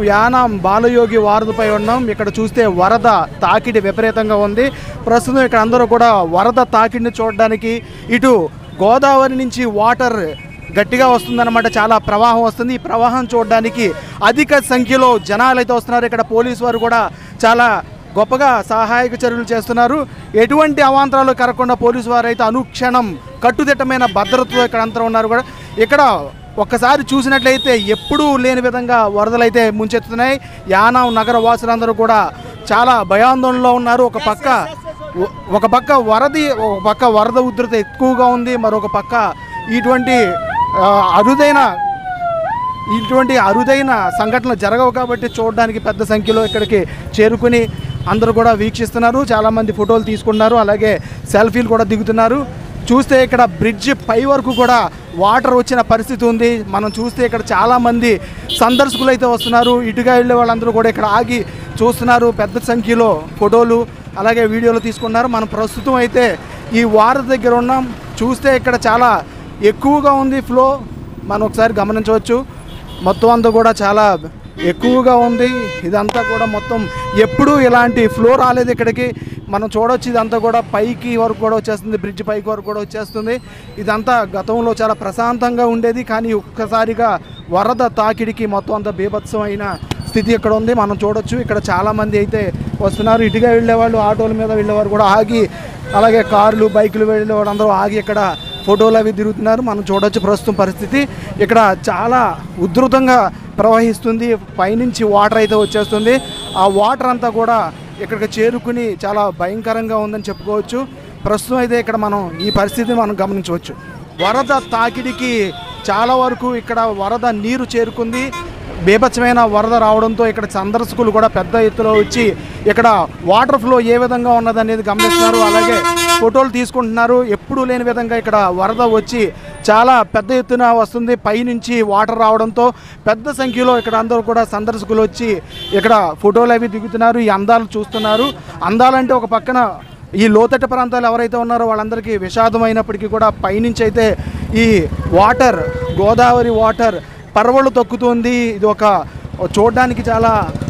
యానాం బాలయోగి వారధిపై ఉన్నాం ఇక్కడ చూస్తే వరద తాకిడి విపరీతంగా ఉంది ప్రస్తుతం ఇక్కడ అందరూ కూడా వరద తాకిడిని చూడడానికి ఇటు గోదావరి నుంచి వాటర్ గట్టిగా వస్తుందన్నమాట చాలా ప్రవాహం వస్తుంది ఈ ప్రవాహం చూడడానికి అధిక సంఖ్యలో జనాలు అయితే వస్తున్నారు ఇక్కడ పోలీసు వారు కూడా చాలా గొప్పగా సహాయక చర్యలు చేస్తున్నారు ఎటువంటి అవాంతరాలు కరగకుండా పోలీసు వారు అయితే అనుక్షణం కట్టుదిట్టమైన భద్రతతో ఇక్కడ అంతా ఉన్నారు కూడా ఇక్కడ ఒక్కసారి చూసినట్లయితే ఎప్పుడూ లేని విధంగా వరదలు అయితే ముంచెత్తుతున్నాయి యానాం నగర వాసులందరూ కూడా చాలా భయాందోళనలో ఉన్నారు ఒక పక్క ఒ- ఒక పక్క వరది ఒక పక్క వరద ఉధృత ఎక్కువగా ఉంది మరొక పక్క ఇటువంటి ఆ, అరుదైన ఇటువంటి అరుదైన సంఘటనలు జరగవు కాబట్టి చూడడానికి పెద్ద సంఖ్యలో ఇక్కడికి చేరుకుని అందరూ కూడా వీక్షిస్తున్నారు చాలామంది ఫోటోలు తీసుకున్నారు అలాగే సెల్ఫీలు కూడా దిగుతున్నారు చూస్తే ఇక్కడ బ్రిడ్జ్ పై వరకు కూడా వాటర్ వచ్చిన పరిస్థితి ఉంది మనం చూస్తే ఇక్కడ చాలామంది సందర్శకులు అయితే వస్తున్నారు ఇటుగా వెళ్ళే వాళ్ళందరూ కూడా ఇక్కడ ఆగి చూస్తున్నారు పెద్ద సంఖ్యలో ఫోటోలు అలాగే వీడియోలు తీసుకున్నారు మనం ప్రస్తుతం అయితే ఈ వారధి దగ్గర ఉన్నాం చూస్తే ఇక్కడ చాలా ఎక్కువగా ఉంది ఫ్లో మనం ఒకసారి గమనించవచ్చు మొత్తం అంతా కూడా చాలా ఎక్కువగా ఉంది ఇదంతా కూడా మొత్తం ఎప్పుడూ ఇలాంటి ఫ్లో రాలేదు ఇక్కడికి మనం చూడొచ్చు ఇదంతా కూడా పైకి వరకు కూడా వచ్చేస్తుంది బ్రిడ్జ్ పైకి వరకు కూడా వచ్చేస్తుంది ఇదంతా గతంలో చాలా ప్రశాంతంగా ఉండేది కానీ ఒక్కసారిగా వరద తాకిడికి మొత్తం అంతా బీభత్సమైన స్థితి ఇక్కడ ఉంది మనం చూడొచ్చు ఇక్కడ చాలామంది అయితే వస్తున్నారు ఇటుగా వెళ్ళేవాళ్ళు ఆటోల మీద వెళ్ళేవారు కూడా ఆగి అలాగే కార్లు బైకులు వెళ్ళేవాడు అందరూ ఆగి ఇక్కడ ఫోటోలు అవి తిరుగుతున్నారు మనం చూడొచ్చు ప్రస్తుతం పరిస్థితి ఇక్కడ చాలా ఉధృతంగా ప్రవహిస్తుంది పైనుంచి వాటర్ అయితే వచ్చేస్తుంది ఆ వాటర్ అంతా కూడా ఇక్కడికి చేరుకుని చాలా భయంకరంగా ఉందని చెప్పుకోవచ్చు ప్రస్తుతం అయితే ఇక్కడ మనం ఈ పరిస్థితిని మనం గమనించవచ్చు వరద తాకిడికి చాలా వరకు ఇక్కడ వరద నీరు చేరుకుంది బీభత్సమైన వరద రావడంతో ఇక్కడ సందర్శకులు కూడా పెద్ద ఎత్తులో వచ్చి ఇక్కడ వాటర్ ఫ్లో ఏ విధంగా ఉన్నదనేది గమనిస్తున్నారు అలాగే ఫోటోలు తీసుకుంటున్నారు ఎప్పుడూ లేని విధంగా ఇక్కడ వరద వచ్చి చాలా పెద్ద ఎత్తున వస్తుంది పైనుంచి వాటర్ రావడంతో పెద్ద సంఖ్యలో ఇక్కడ అందరూ కూడా సందర్శకులు వచ్చి ఇక్కడ ఫోటోలు అవి దిగుతున్నారు ఈ అందాలు చూస్తున్నారు అందాలంటే ఒక పక్కన ఈ లోతట్టు ప్రాంతాలు ఎవరైతే ఉన్నారో వాళ్ళందరికీ విషాదమైనప్పటికీ కూడా పైనుంచి అయితే ఈ వాటర్ గోదావరి వాటర్ పర్వలు తొక్కుతుంది ఇది ఒక చూడడానికి చాలా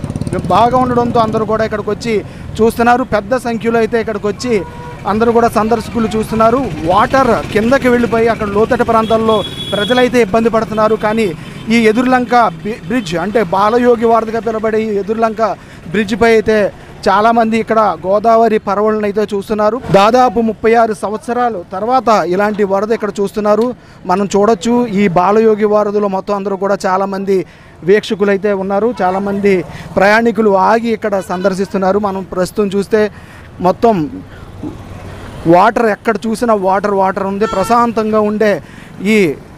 బాగా ఉండడంతో అందరూ కూడా ఇక్కడికి వచ్చి చూస్తున్నారు పెద్ద సంఖ్యలో అయితే ఇక్కడికి వచ్చి అందరూ కూడా సందర్శకులు చూస్తున్నారు వాటర్ కిందకి వెళ్ళిపోయి అక్కడ లోతట్టు ప్రాంతాల్లో ప్రజలైతే ఇబ్బంది పడుతున్నారు కానీ ఈ ఎదురులంక బి- బ్రిడ్జ్ అంటే బాలయోగి వారధిగా పిలువబడే ఈ ఎదురులంక బ్రిడ్జ్పై అయితే చాలామంది ఇక్కడ గోదావరి పర్వలను అయితే చూస్తున్నారు దాదాపు ముప్పై ఆరు సంవత్సరాలు తర్వాత ఇలాంటి వరద ఇక్కడ చూస్తున్నారు మనం చూడొచ్చు ఈ బాలయోగి వారధిలో మొత్తం అందరూ కూడా చాలామంది వీక్షకులు అయితే ఉన్నారు చాలామంది ప్రయాణికులు ఆగి ఇక్కడ సందర్శిస్తున్నారు మనం ప్రస్తుతం చూస్తే మొత్తం వాటర్ ఎక్కడ చూసినా వాటర్ వాటర్ ఉంది ప్రశాంతంగా ఉండే ఈ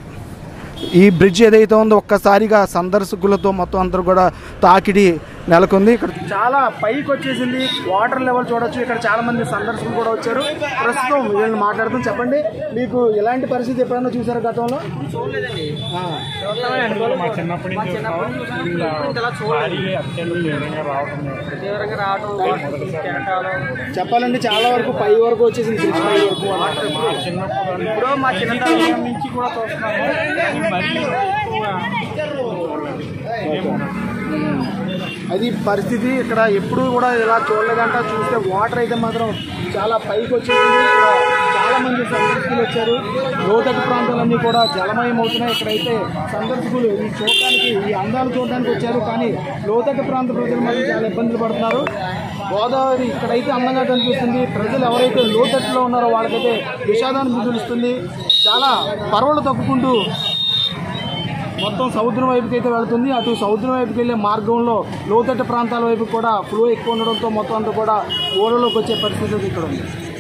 ఈ బ్రిడ్జ్ ఏదైతే ఉందో ఒక్కసారిగా సందర్శకులతో మొత్తం అందరూ కూడా తాకిడి నెలకొంది ఇక్కడ చాలా పైకి వచ్చేసింది వాటర్ లెవెల్ చూడొచ్చు ఇక్కడ చాలా మంది సందర్శకులు కూడా వచ్చారు ప్రస్తుతం వీళ్ళని మాట్లాడుతూ చెప్పండి మీకు ఎలాంటి పరిస్థితి ఎప్పుడైనా చూసారు గతంలో ఆ. మా చిన్నప్పటి నుంచి చూస్తాం. ఇలా భారీ అత్యంత తీవ్రంగా రావడం తీవ్రంగా రావడం కెరటాలు చెప్పాలంటే చాలా వరకు పై వరకు వచ్చేసింది బ్రిడ్జ్ పై వరకు మా చిన్నప్పుడు ఇప్పుడు మా చిన్నతనం నుంచి కూడా చూస్తున్నాము కానీ మరీ ఎక్కువ ఏమో అది పరిస్థితి ఇక్కడ ఎప్పుడు కూడా ఇలా చూడలేదంట చూస్తే వాటర్ అయితే మాత్రం చాలా పైకి వచ్చేసింది ఇక్కడ చాలా మంది సందర్శకులు వచ్చారు లోతట్టు ప్రాంతాలన్నీ కూడా జలమయం అవుతున్నాయి ఇక్కడైతే సందర్శకులు ఈ చూడడానికి ఈ అందాలు చూడడానికి వచ్చారు కానీ లోతట్టు ప్రాంత ప్రజలు మాత్రం చాలా ఇబ్బందులు పడుతున్నారు గోదావరి ఇక్కడైతే అందంగా కనిపిస్తుంది ప్రజలు ఎవరైతే లోతట్టులో ఉన్నారో వాళ్ళకైతే విషాదాన్ని మిగులుస్తుంది చాలా పర్వలు తప్పుకుంటూ మొత్తం సముద్రం వైపుకి అయితే వెళ్తుంది అటు సముద్రం వైపుకి వెళ్ళే మార్గంలో లోతట్టు ప్రాంతాల వైపు కూడా ఫ్లో ఎక్కువ ఉండడంతో మొత్తం అంతా కూడా ఊరలోకి వచ్చే పరిస్థితి అయితే ఇక్కడ ఉంది